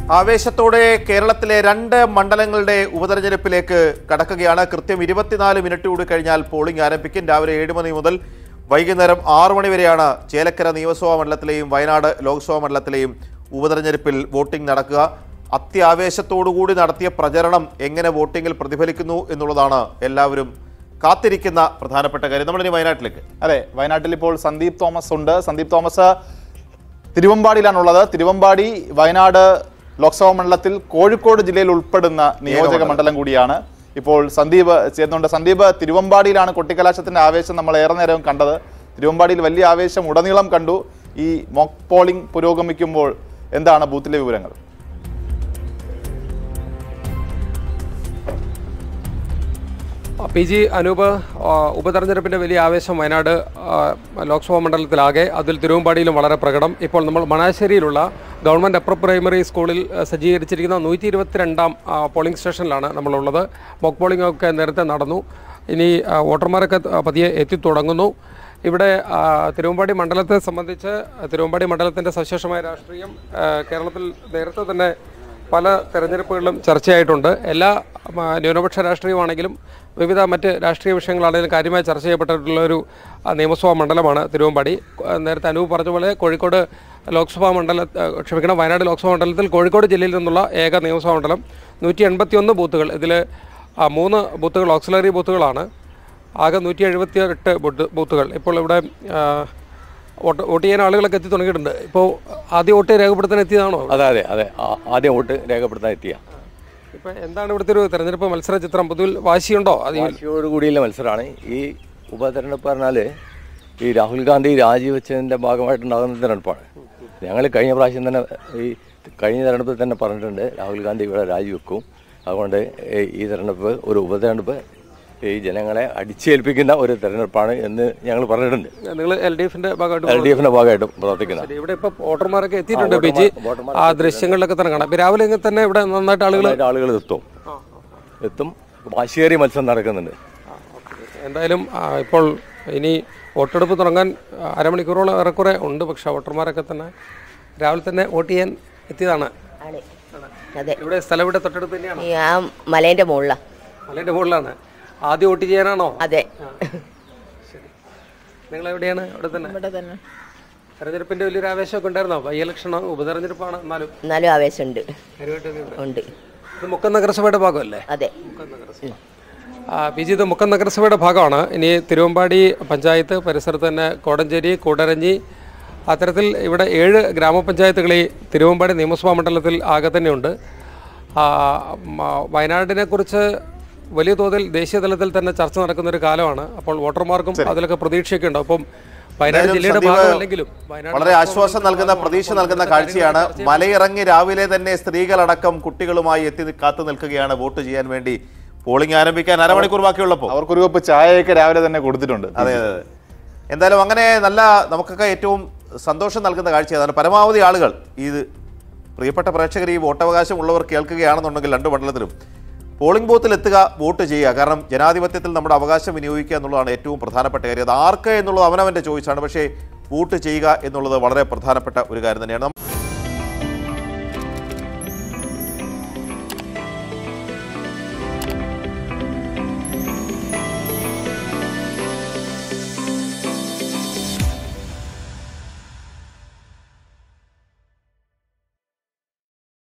ആവേശത്തോടെ കേരളത്തിലെ രണ്ട് മണ്ഡലങ്ങളുടെ ഉപതെരഞ്ഞെടുപ്പിലേക്ക് കടക്കുകയാണ് കൃത്യം ഇരുപത്തിനാല് മിനിറ്റ് കൂടി കഴിഞ്ഞാൽ പോളിംഗ് ആരംഭിക്കും രാവിലെ ഏഴ് മണി മുതൽ വൈകുന്നേരം ആറു മണി വരെയാണ് ചേലക്കര നിയമസഭാ മണ്ഡലത്തിലെയും വയനാട് ലോക്സഭാ മണ്ഡലത്തിലെയും ഉപതെരഞ്ഞെടുപ്പിൽ വോട്ടിംഗ് നടക്കുക അത്യാവേശത്തോടുകൂടി നടത്തിയ പ്രചരണം എങ്ങനെ വോട്ടിങ്ങിൽ പ്രതിഫലിക്കുന്നു എന്നുള്ളതാണ് എല്ലാവരും കാത്തിരിക്കുന്ന പ്രധാനപ്പെട്ട കാര്യം നമ്മളിനി വയനാട്ടിലേക്ക് അതെ വയനാട്ടിൽ ഇപ്പോൾ സന്ദീപ് തോമസ് ഉണ്ട് സന്ദീപ് തോമസ് തിരുവമ്പാടിയിലാണുള്ളത് തിരുവമ്പാടി വയനാട് ലോക്സഭാ മണ്ഡലത്തിൽ കോഴിക്കോട് ജില്ലയിൽ ഉൾപ്പെടുന്ന നിയോജക മണ്ഡലം കൂടിയാണ് ഇപ്പോൾ സന്ദീപ് ചേർന്നുണ്ട് സന്ദീപ് തിരുവമ്പാടിയിലാണ് കൊട്ടിക്കലാശത്തിന്റെ ആവേശം നമ്മൾ ഏറെ നേരം കണ്ടത് തിരുവമ്പാടിയിൽ വലിയ ആവേശം ഉടനീളം കണ്ടു ഈ മോക്ക് പോളിംഗ് പുരോഗമിക്കുമ്പോൾ എന്താണ് ബൂത്തിലെ വിവരങ്ങൾ പി ജി അനൂപ് ആ, ഉപതെരഞ്ഞെടുപ്പിന്റെ വലിയ ആവേശം വയനാട് ആ, ലോക്സഭാ മണ്ഡലത്തിലാകെ അതിൽ തിരുവമ്പാടിയിലും വളരെ പ്രകടം ഇപ്പോൾ നമ്മൾ മണാശ്ശേരിയിലുള്ള ഗവൺമെൻറ് അപ്പർ പ്രൈമറി സ്കൂളിൽ ആ, സജ്ജീകരിച്ചിരിക്കുന്ന നൂറ്റി ഇരുപത്തിരണ്ടാം ആ, പോളിംഗ് സ്റ്റേഷനിലാണ് നമ്മളുള്ളത് മോക്ക് പോളിംഗ് ഒക്കെ നേരത്തെ നടന്നു ഇനി ആ, വോട്ടർമാരൊക്കെ ആ, പതിയെ എത്തിത്തുടങ്ങുന്നു ഇവിടെ ആ, തിരുവമ്പാടി മണ്ഡലത്തെ സംബന്ധിച്ച് തിരുവമ്പാടി മണ്ഡലത്തിൻ്റെ സവിശേഷമായ രാഷ്ട്രീയം ആ, കേരളത്തിൽ നേരത്തെ തന്നെ പല തെരഞ്ഞെടുപ്പുകളിലും ചർച്ചയായിട്ടുണ്ട് എല്ലാ ആ, ന്യൂനപക്ഷ രാഷ്ട്രീയമാണെങ്കിലും വിവിധ മറ്റ് രാഷ്ട്രീയ വിഷയങ്ങളാണെങ്കിലും കാര്യമായി ചർച്ച ചെയ്യപ്പെട്ടിട്ടുള്ള ഒരു ആ, നിയമസഭാ മണ്ഡലമാണ് തിരുവമ്പാടി ആ, നേരത്തെ അനൂപ് പറഞ്ഞ പോലെ കോഴിക്കോട് ലോക്സഭാ മണ്ഡല ആ, ക്ഷമിക്കണം വയനാട് ലോക്സഭാ മണ്ഡലത്തിൽ കോഴിക്കോട് ജില്ലയിൽ നിന്നുള്ള ഏക നിയമസഭാ മണ്ഡലം നൂറ്റി എൺപത്തിയൊന്ന് ബൂത്തുകൾ ഇതിൽ മൂന്ന് ബൂത്തുകൾ ഓക്സിലറി ബൂത്തുകളാണ് ആകെ നൂറ്റി എഴുപത്തി എട്ട് ബൂത്തുകൾ ഇപ്പോൾ ഇവിടെ ആ, വോട്ട് വോട്ട് ചെയ്യാൻ ആളുകളൊക്കെ എത്തി തുടങ്ങിയിട്ടുണ്ട് ഇപ്പോൾ ആദ്യം വോട്ട് രേഖപ്പെടുത്താൻ എത്തിയതാണോ അതെ അതെ അതെ ആ- ആദ്യം വോട്ട് രേഖപ്പെടുത്താൻ എത്തിയ ഇപ്പൊ എന്താണ് ഇവിടുത്തെ ഒരു തെരഞ്ഞെടുപ്പ് മത്സര ചിത്രം പൊതുവിൽ വാശിയുണ്ടോ അത് ഈ- വാശിയോട് കൂടിയുള്ള മത്സരമാണ് ഈ ഉപതെരഞ്ഞെടുപ്പ് പറഞ്ഞാൽ ഈ രാഹുൽ ഗാന്ധി രാജിവെച്ചതിൻ്റെ ഭാഗമായിട്ടുണ്ടാകുന്ന തെരഞ്ഞെടുപ്പാണ് ഞങ്ങൾ കഴിഞ്ഞ പ്രാവശ്യം തന്നെ ഈ കഴിഞ്ഞ തെരഞ്ഞെടുപ്പിൽ തന്നെ പറഞ്ഞിട്ടുണ്ട് രാഹുൽ ഗാന്ധി ഇവിടെ രാജിവെക്കും അതുകൊണ്ട് ഈ- ഈ തെരഞ്ഞെടുപ്പ് ഒരു ഉപതെരഞ്ഞെടുപ്പ് ഈ ജനങ്ങളെ അടിച്ചേൽപ്പിക്കുന്ന ഒരു തെരഞ്ഞെടുപ്പാണ് എന്ന് ഞങ്ങൾ പറഞ്ഞിട്ടുണ്ട് നിങ്ങൾ എൽ ഡി എഫിന്റെ ഭാഗമായിട്ട് എൽ ഡി എഫിൻ്റെ ഭാഗമായിട്ടും പ്രവർത്തിക്കുന്നത് ശരി, ഇവിടെ ഇപ്പൊ വോട്ടർമാരൊക്കെ എത്തിയിട്ടുണ്ട് ബി ജി ആ ദൃശ്യങ്ങളിലൊക്കെ തന്നെ കാണാം ഇപ്പൊ രാവിലെ ഇങ്ങനെ തന്നെ ഇവിടെ നന്നായിട്ട് ആളുകൾ നന്നായിട്ട് ആളുകൾ എത്തും എത്തും വാശിയേറിയ മത്സരം നടക്കുന്നുണ്ട് എന്തായാലും ആ, ഇപ്പോൾ ഇനി വോട്ടെടുപ്പ് തുടങ്ങാൻ ആ, അരമണിക്കൂറോളം ഏറെക്കുറെ ഉണ്ട് പക്ഷെ വോട്ടർമാരൊക്കെ തന്നെ രാവിലെ തന്നെ വോട്ട് ചെയ്യാൻ എത്തിയതാണ് ആണ് അതെ ഇവിടെ സ്ഥലം ഇവിടെ തൊട്ടടുത്ത് തന്നെയാണ് ഈ ആ മലേന്റെ മുകളിലാ മലയുടെ മുകളിലാണ് ആദ്യം വോട്ട് ചെയ്യാനാണോ അതെ നിങ്ങൾ എവിടെയാണ് ഇവിടെ തന്നെ ഇവിടെ തന്നെ തെരഞ്ഞെടുപ്പിന്റെ വലിയൊരു ആവേശമൊക്കെ ഉണ്ടായിരുന്നോ ബൈ ഇലക്ഷൻ ഉപതെരഞ്ഞെടുപ്പാണ് എന്നാലും എന്നാലും ആവേശമുണ്ട് കാര്യമായിട്ടൊക്കെ ഉണ്ട്. ഉണ്ട് ഇത് മുക്കം നഗരസഭയുടെ ഭാഗമല്ലേ അതെ ആ, പി ജി ഇത് മുക്കം നഗരസഭയുടെ ഭാഗമാണ് ഇനി തിരുവമ്പാടി പഞ്ചായത്ത് പരിസരത്ത് തന്നെ കോടഞ്ചേരി കൂടരഞ്ഞി അത്തരത്തിൽ ഇവിടെ ഏഴ് ഗ്രാമപഞ്ചായത്തുകൾ ഈ തിരുവമ്പാടി നിയമസഭാ മണ്ഡലത്തിൽ ആകെ തന്നെയുണ്ട് ആ, മ- വയനാടിനെ കുറിച്ച് വലിയ തോതിൽ ദേശീയ തലത്തിൽ തന്നെ ചർച്ച നടക്കുന്ന ഒരു കാലമാണ് അപ്പോൾ വോട്ടർമാർക്കും അതിലൊക്കെ പ്രതീക്ഷയൊക്കെ ഉണ്ട് അപ്പം വയനാട് എന്തായാലും ജില്ലയുടെ സന്ദീപ് ഭാഗമല്ലെങ്കിലും വയനാട് വളരെ ആശ്വാസം നൽകുന്ന പ്രതീക്ഷ നൽകുന്ന കാഴ്ചയാണ് മലയിറങ്ങി രാവിലെ തന്നെ സ്ത്രീകളടക്കം കുട്ടികളുമായി എത്തി കാത്തു നിൽക്കുകയാണ് വോട്ട് ചെയ്യാൻ വേണ്ടി പോളിംഗ് ആരംഭിക്കാൻ അരമണിക്കൂർ ബാക്കിയുള്ളപ്പോൾ അവർക്കൊരു കപ്പ് ചായയൊക്കെ രാവിലെ തന്നെ കൊടുത്തിട്ടുണ്ട് അതെ അതെ അതെ. എന്തായാലും അങ്ങനെ നല്ല നമുക്കൊക്കെ ഏറ്റവും സന്തോഷം നൽകുന്ന കാഴ്ചയാണ് പരമാവധി ആളുകൾ ഇത് പ്രിയപ്പെട്ട പ്രേക്ഷകർ ഈ വോട്ടവകാശം ഉള്ളവർ കേൾക്കുകയാണെന്നുണ്ടെങ്കിൽ രണ്ട് മണ്ഡലത്തിലും പോളിംഗ് ബൂത്തിൽ എത്തുക വോട്ട് ചെയ്യുക കാരണം ജനാധിപത്യത്തിൽ നമ്മുടെ അവകാശം വിനിയോഗിക്കുക എന്നുള്ളതാണ് ഏറ്റവും പ്രധാനപ്പെട്ട കാര്യം അത് ആർക്ക് എന്നുള്ളത് അവനവൻ്റെ ചോയ്സാണ് പക്ഷേ വോട്ട് ചെയ്യുക എന്നുള്ളത് വളരെ പ്രധാനപ്പെട്ട ഒരു കാര്യം തന്നെയാണ്